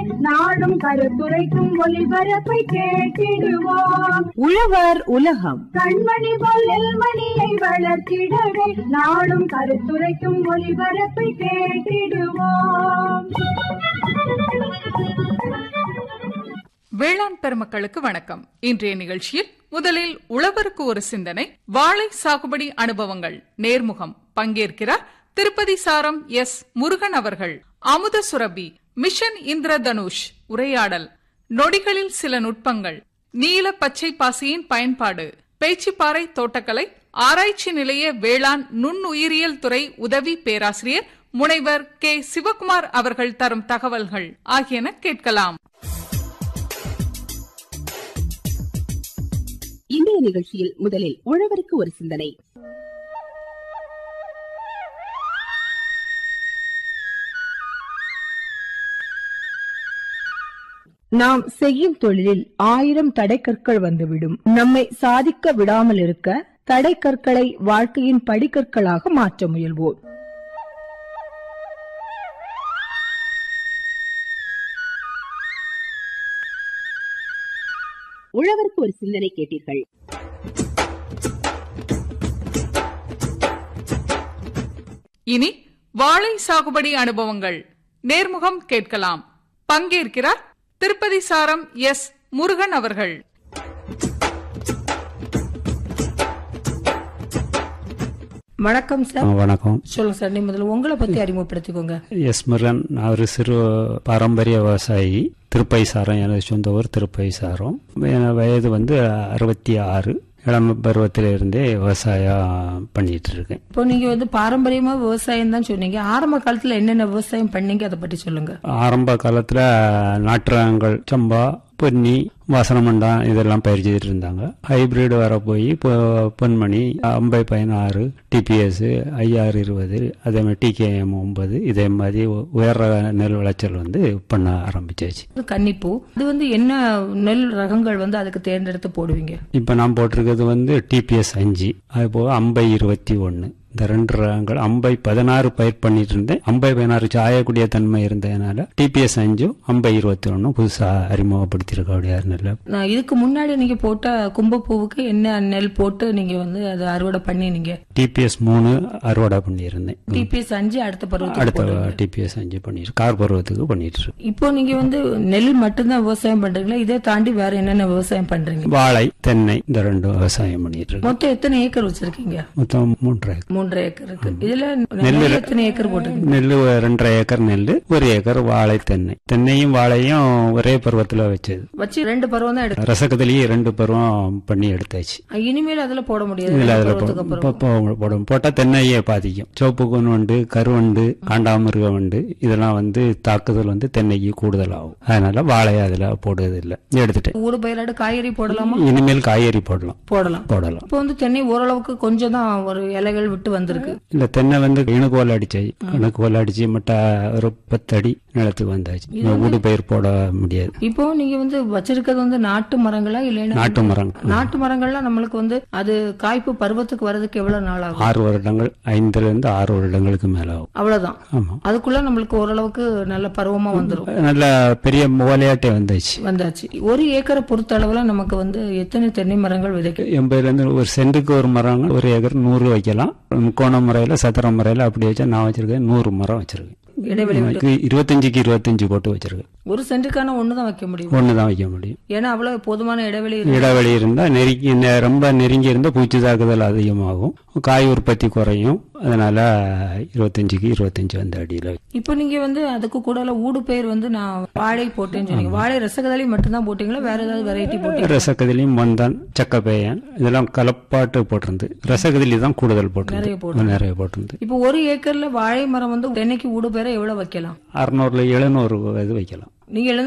நாடும் கருத்துரைக்கும் ஒளிபரப்பை கேட்டிடுவோம் உழவர் உலகம் கண்மணி போல் நெல்மணியை வளர்த்திடவே நாடும் கருத்துரைக்கும் ஒளிபரப்பை கேட்டிடுவோம் வேளாண் பெருமக்களுக்கு வணக்கம் இன்றைய நிகழ்ச்சியில் முதலில் உழவருக்கு ஒரு சிந்தனை வாழை சாகுபடி அனுபவங்கள் நேர்முகம் பங்கேற்கிறார் திருப்பதி சாரம் எஸ் முருகன் அவர்கள் அமுத சுரபி மிஷன் இந்திரதனுஷ் உரையாடல் நொடிகளில் சில நுட்பங்கள் நீல பச்சை பாசியின் பயன்பாடு பேச்சிப்பாறை தோட்டக்கலை ஆராய்ச்சி நிலைய வேளாண் நுண்ணுயிரியல் துறை உதவி பேராசிரியர் முனைவர் கே சிவகுமார் அவர்கள் தரும் தகவல்கள் ஆகியன கேட்கலாம் இன்றைய நிகழ்ச்சியில் முதலில் உழவருக்கு ஒரு சிந்தனை நாம் செய்யும் தொழிலில் ஆயிரம் தடைக்கற்கள் வந்துவிடும் நம்மை சாதிக்க விடாமல் இருக்க தடைக்கற்களை வாழ்க்கையின் படிக்கற்களாக மாற்ற முயல்வோம் உழவருக்கு ஒரு சிந்தனை கேட்டீர்கள் இனி வாழை சாகுபடி அனுபவங்கள் நேர்முகம் கேட்கலாம் பங்கேற்கிறார் திருப்பதி சாரம் எஸ் முருகன் அவர்கள் வணக்கம் சார் வணக்கம் சொல்லுங்க சார் நீ முதல்ல உங்களை பத்தி அறிமுகப்படுத்திக்கோங்க எஸ் முருகன் நான் ஒரு சிறு பாரம்பரிய விவசாயி திருப்பை சாரம் எனது சொந்த ஊர் திருப்பை சாரம் என் வயது வந்து அறுபத்தி ஆறு இளம் பருவத்திலிருந்தே விவசாயம் பண்ணிட்டு இருக்கேன் இப்போ நீங்க வந்து பாரம்பரியமா விவசாயம் தான் சொன்னீங்க ஆரம்ப காலத்துல என்னென்ன விவசாயம் பண்ணீங்க அதை பத்தி சொல்லுங்க ஆரம்ப காலத்துல நாட்டுரகங்கள் சம்பா பொன்னி வாசனமண்டான் இதெல்லாம் பயிர் செய்துட்டு இருந்தாங்க ஹைபிரிட் வர போய் இப்போ பொன்மணி அம்பை பதினாறு டிபிஎஸ் ஐஆர் இருபது அதே மாதிரி டிகேஎம் ஒன்பது இதே மாதிரி உயர் ரக நெல் விளைச்சல் வந்து பண்ண ஆரம்பிச்சாச்சு இது கன்னிப்பூ இது வந்து என்ன நெல் ரகங்கள் வந்து அதுக்கு தேர்ந்தெடுத்து போடுவீங்க இப்போ நான் போட்டிருக்கிறது வந்து டிபிஎஸ் அஞ்சு அது போக அம்பை இருபத்தி ஒன்று இந்த ரெண்டு ரகங்கள் அம்பை பதினாறு பயிர் பண்ணிட்டு இருந்தேன் அம்பை பதினாறு சாயக்கூடிய தன்மை இருந்ததுனால டிபிஎஸ் அஞ்சும் அம்பை இருபத்தி ஒன்றும் புதுசாக அறிமுகப்படுத்தியிருக்க நெல்லை நான் இதுக்கு முன்னாடி நீங்க போட்ட கும்பப்பூவுக்கு என்ன நெல் போட்டு நீங்க வந்து அதை அறுவடை பண்ணினீங்க டிபிஎஸ் மூணு அறுவடை பண்ணியிருந்தேன் டிபிஎஸ் அஞ்சு அடுத்த பருவத்துக்கு அடுத்த போடுவீங்க. டிபிஎஸ் அஞ்சு பண்ணிட்டு கார் பருவத்துக்கு பண்ணிட்டு இருக்கேன் இப்போ நீங்க வந்து நெல் மட்டும்தான் விவசாயம் பண்றீங்களா இதே தாண்டி வேற என்னென்ன விவசாயம் பண்றீங்க வாழை தென்னை இந்த ரெண்டும் விவசாயம் பண்ணிட்டு இருக்கேன் மொத்தம் எத்தனை ஏக்கர் வச்சிருக்கீங்க மொத்தம் மூன்றரை ஏக்கர் மூன்றரை ஏக்கர் இருக்கு இதுல நெல் எத்தனை ஏக்கர் போட்டிருக்கீங்க நெல் ரெண்டரை ஏக்கர் நெல் ஒரு ஏக்கர் வாழை தென்னை தென்னையும் வாழையும் ஒரே பருவத்தில் வச்சது வச்சு ரெண்டு பருவம் தான் எடுத்து ரசக்கத்திலேயே ரெண்டு பருவம் பண்ணி எடுத்தாச்சு இனிமேல் அதுல போட முடியாது இதுல ரெண்டு அதுல பருவத்துக்கு போ- அப்புறம் போ- போ- போடும் போட்டா தென்னையே பாதிக்கும் சிவப்பு கொன் வண்டு கருவண்டு காண்டாமிருக வண்டு இதெல்லாம் வந்து தாக்குதல் வந்து தென்னைக்கு கூடுதல் ஆகும் அதனால வாழையை அதுல போடுறது இல்ல எடுத்துட்டேன் ஊடு பயிராடு காய்கறி போடலாமா இனிமேல் காய்கறி போடலாம் போடலாம் போடலாம் இப்போ வந்து தென்னை ஓரளவுக்கு கொஞ்சம் தான் ஒரு இலைகள் விட்டு வந்திருக்கு இல்ல தென்னை வந்து இணுக்கோல் அடிச்சாச்சு இணுக்கோல் அடிச்சு மட்டா ஒரு பத்தடி நிலத்துக்கு வந்தாச்சு ஊடு பயிர் போட முடியாது இப்போ நீங்க வந்து வச்சிருக்கிறது வந்து நாட்டு மரங்களா இல்லைன்னா நாட்டு மரம் நாட்டு மரங்கள்லாம் நம்மளுக்கு வந்து அது காய்ப்பு பருவத்துக்கு வர்றதுக்கு எவ்வளவு நாள் ஆகும் ஆறு வருடங்கள் ஐந்துல இருந்து ஆறு வருடங்களுக்கு மேல ஆகும் அவ்வளவுதான் ஆமா அதுக்குள்ள நம்மளுக்கு ஓரளவுக்கு நல்ல பருவமா வந்துரும் நல்ல பெரிய ஓலையாட்டே வந்தாச்சு வந்தாச்சு ஒரு ஏக்கரை பொறுத்த அளவுல நமக்கு வந்து எத்தனை தென்னை மரங்கள் விதைக்கும் எண்பதுல இருந்து ஒரு சென்ட்டுக்கு ஒரு மரம் ஒரு ஏக்கர் நூறு வைக்கலாம் முக்கோண முறையில சதுர முறையில அப்படி வச்சா நான் வச்சிருக்கேன் நூறு மரம் வச்சிருக்கேன் இடைவெளி எனக்கு இருபத்தஞ்சுக்கு இருபத்தஞ்சு போட்டு வச்சிருக்கேன் ஒரு சென்ட்டுக்கான ஒண்ணுதான் வைக்க முடியும் ஒண்ணுதான் வைக்க முடியும் ஏன்னா அவ்வளவு போதுமான இடைவெளி இருக்கு. இடைவெளி இருந்தா நெருங்கி நெ- ரொம்ப நெருங்கி இருந்தா பூச்சி தாக்குதல் அதிகமாகும் காய் உற்பத்தி குறையும் அதனால இருபத்தஞ்சுக்கு இருபத்தஞ்சு அந்த அடியில இப்போ நீங்க வந்து அதுக்கு கூட ஊடு பயிர் வந்து நான் வாழை போட்டேன்னு சொன்னீங்க வாழை ரசகதளி மட்டும்தான் போட்டீங்களா வேற ஏதாவது வெரைட்டி போட்டீங்க ரசக்கதிலையும் மந்தான் சக்கப்பேயன் இதெல்லாம் கலப்பாட்டு போட்டிருந்து ரசகதிலி தான் கூடுதல் நிறைய போட்டிருந்து போட்டு நிறைய போட்டிருந்து இப்போ ஒரு ஏக்கர்ல வாழை மரம் வந்து தென்னைக்கு ஊடு பயிரை எவ்வளவு வைக்கலாம் அறுநூறுல எழுநூறு இது வைக்கலாம் நீங்க எழு